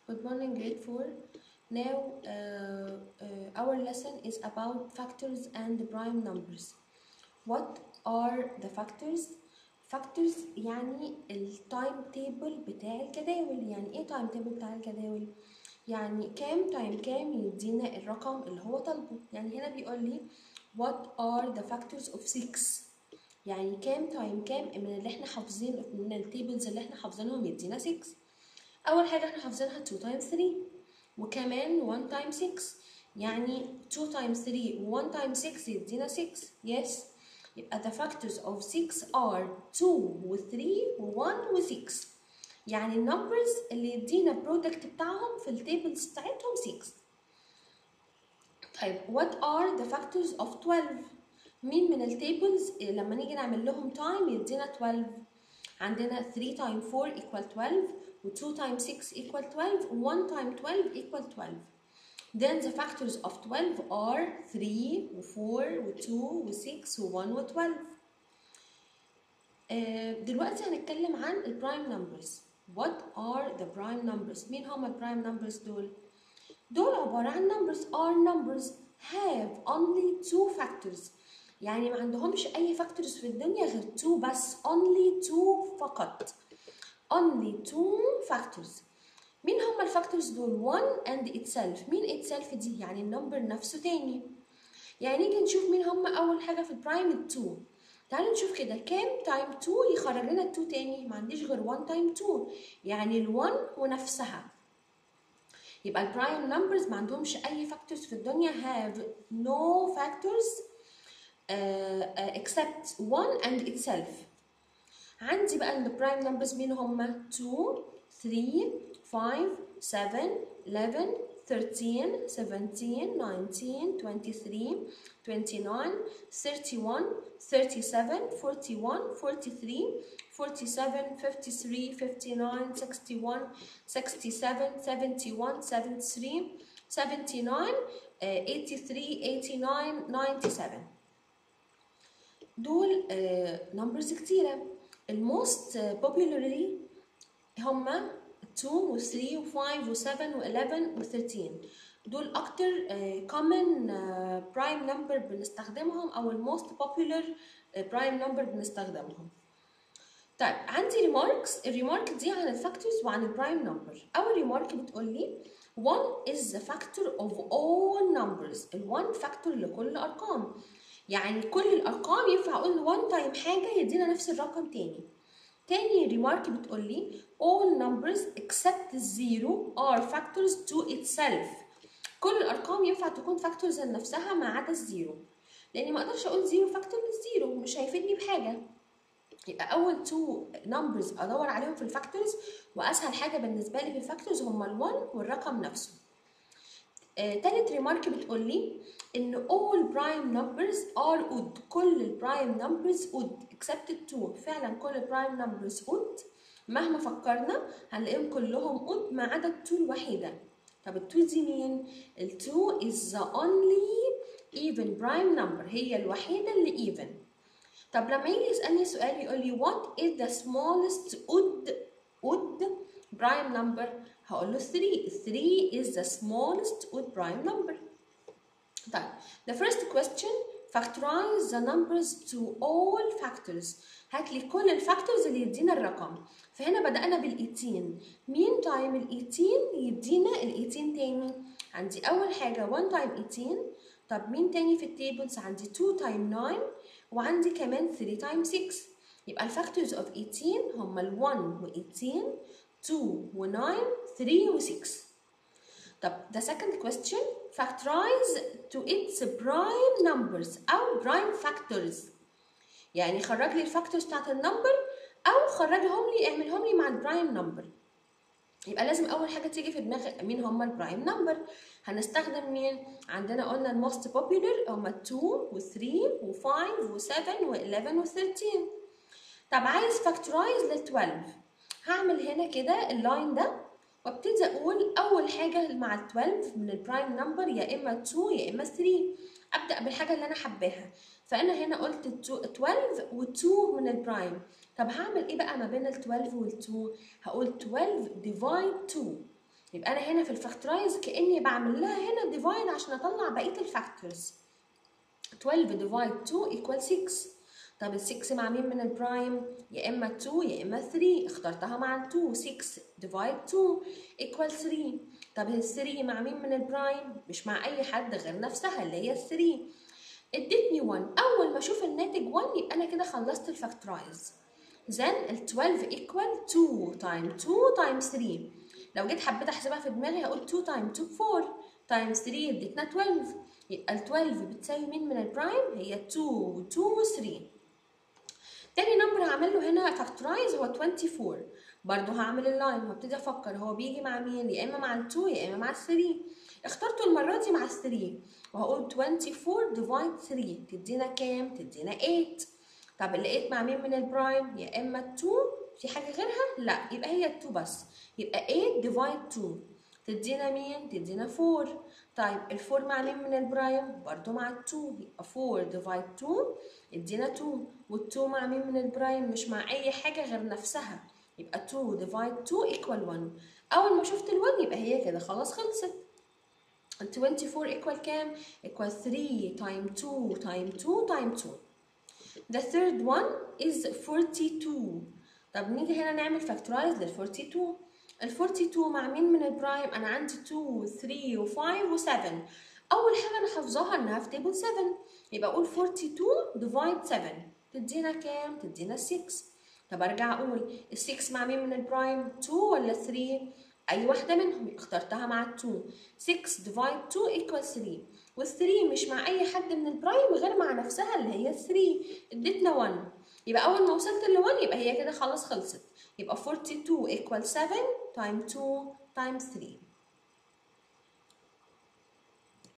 Good morning, grade 4. Now, uh, uh, our lesson is about factors and prime numbers. What are the factors? factors يعني التايم تيبل بتاع الجداول يعني ايه تايم تيبل بتاع الجداول يعني كام تايم كام يدينا الرقم اللي هو طالبه يعني هنا بيقول لي what are the factors of 6 يعني كام تايم كام من اللي احنا حافظين من التيبلز اللي احنا حافظينهم يدينا 6 اول حاجه احنا حافظينها 2 times 3 وكمان 1 times 6 يعني 2 times 3 و 1 times 6 يدينا 6 yes يبقى the factors of 6 are 2 و 3 و 1 و 6 يعني النمبرز اللي يدينا البرودكت بتاعهم في التيبلز بتاعتهم 6 طيب what are the factors of 12 مين من التيبلز لما نيجي نعمل لهم تايم يدينا 12 عندنا 3 times 4 equal 12 و 2 times 6 equal 12 و 1 times 12 equal 12 then the factors of 12 are 3 و 4 و 2 و 6 و 1 و 12 آه، دلوقتي هنتكلم عن البرايم نمبرز what are the prime numbers مين هما البرايم نمبرز دول دول عبارة عن numbers are numbers have only two factors يعني ما عندهمش أي factors في الدنيا غير two بس only two فقط only two factors مين هما الفاكتورز دول one and itself مين itself دي يعني النمبر نفسه تاني يعني نيجي نشوف مين هما أول حاجة في البرايم التو تعالوا نشوف كده كام تايم 2 يخرج لنا 2 تاني ما عنديش غير 1 تايم 2 يعني ال1 ونفسها يبقى البرايم نمبرز ما عندهمش اي فاكتورز في الدنيا have no factors uh, uh, except 1 and itself عندي بقى البرايم نمبرز مين هما 2 3 5 7 11 13 17 19 23 29 31 37 41 43 47 53 59 61 67 71 73 79 83 89 97 دول نمبرز كتيرة الموست popularly هما 2 و 3 و 5 و 7 و 11 و 13 دول اكتر common prime number بنستخدمهم او الموست popular prime number بنستخدمهم طيب عندي remarks الريمارك دي عن الفاكتورز وعن البرايم نمبر اول ريمارك بتقول لي 1 is the factor of all numbers ال 1 فاكتور لكل الارقام يعني كل الارقام ينفع اقول 1 تايم حاجه يدينا نفس الرقم تاني تاني ريمارك بتقول لي all numbers except zero are factors to itself كل الارقام ينفع تكون فاكتورز لنفسها ما عدا الزيرو لاني ما اقدرش اقول زيرو فاكتور للزيرو مش هيفيدني بحاجه يبقى اول تو نمبرز ادور عليهم في الفاكتورز واسهل حاجه بالنسبه لي في الفاكتورز هما ال1 والرقم نفسه آه، تالت ريمارك بتقول لي ان all prime numbers are odd كل البرايم نمبرز odd except التو فعلا كل البرايم نمبرز odd مهما فكرنا هنلاقيهم كلهم odd ما عدا التو الوحيده طب التو دي مين التو is the only even prime number هي الوحيده اللي even طب لما يجي يسالني سؤال يقول لي what is the smallest odd odd prime number هقول له 3 3 is the smallest odd prime number طيب the first question factorize the numbers to all factors هات لي كل الفاكتورز اللي يدينا الرقم فهنا بدأنا بال 18 مين تايم ال 18 يدينا ال 18 تاني عندي أول حاجة 1 تايم 18 طب مين تاني في التيبلز عندي 2 تايم 9 وعندي كمان 3 تايم 6 يبقى الفاكتورز اوف 18 هما ال 1 و 18 2 و 9 3 و 6 طب the second question factorize to its prime numbers أو prime factors يعني خرج لي الفاكتورز بتاعت النمبر أو خرجهم لي اعملهم لي مع البرايم نمبر يبقى لازم أول حاجة تيجي في دماغي مين هما البرايم نمبر هنستخدم مين عندنا قلنا الموست popular هما 2 و 3 و 5 و 7 و 11 و 13 طب عايز فاكتورايز لل 12 هعمل هنا كده اللاين ده وابتدي اقول اول حاجه مع ال 12 من البرايم نمبر يا اما 2 يا اما 3 ابدا بالحاجه اللي انا حباها فانا هنا قلت 12 و2 من البرايم طب هعمل ايه بقى ما بين ال 12 وال 2 هقول 12 ديفايد 2 يبقى انا هنا في الفاكتورايز كاني بعمل لها هنا ديفايد عشان اطلع بقيه الفاكتورز 12 ديفايد 2 equal 6 طب ال 6 مع مين من البرايم يا اما 2 يا اما 3 اخترتها مع ال 2 6 ديفايد 2 equal 3 طب ال 3 مع مين من البرايم مش مع اي حد غير نفسها اللي هي ال 3 ادتني 1 اول ما اشوف الناتج 1 يبقى انا كده خلصت الفاكتورايز then ال 12 equal 2 times 2 times 3 لو جيت حبيت احسبها في دماغي هقول 2 times 2 4 times 3 ادتنا 12 يبقى ال 12 بتساوي مين من البرايم هي 2 و 2 و 3 تاني نمبر هعمل له هنا فاكتورايز هو 24 برضه هعمل اللاين وابتدي افكر هو بيجي مع مين يا اما مع ال 2 يا اما مع ال 3 اخترته المره دي مع ال 3 وهقول 24 ديفايد 3 تدينا كام تدينا 8 طب ال 8 مع مين من البرايم يا اما 2 في حاجه غيرها لا يبقى هي 2 بس يبقى 8 ديفايد 2 تدينا مين تدينا 4 طيب ال 4 مع مين من البرايم برضو مع ال 2 يبقى 4 ديفايد 2 ادينا 2 وال 2 مع مين من البرايم مش مع اي حاجه غير نفسها يبقى 2 ديفايد 2 ايكوال 1 اول ما شفت ال 1 يبقى هي كده خلاص خلصت 24 equal كام؟ equal 3 time 2 time 2 time 2 The third one is 42 طب نيجي هنا نعمل factorize لل 42 ال 42 مع مين من البرايم؟ أنا عندي 2 3 و 5 و 7 أول حاجة أنا حافظاها إنها في تيبل 7 يبقى أقول 42 divide 7 تدينا كام؟ تدينا 6 طب أرجع أقول ال 6 مع مين من البرايم؟ 2 ولا 3؟ أي واحدة منهم اخترتها مع ال 2 6 divide 2 equals 3 وال 3 مش مع أي حد من البرايم غير مع نفسها اللي هي 3 ادتنا 1 يبقى أول ما وصلت ل 1 يبقى هي كده خلاص خلصت يبقى 42 equals 7 times 2 times 3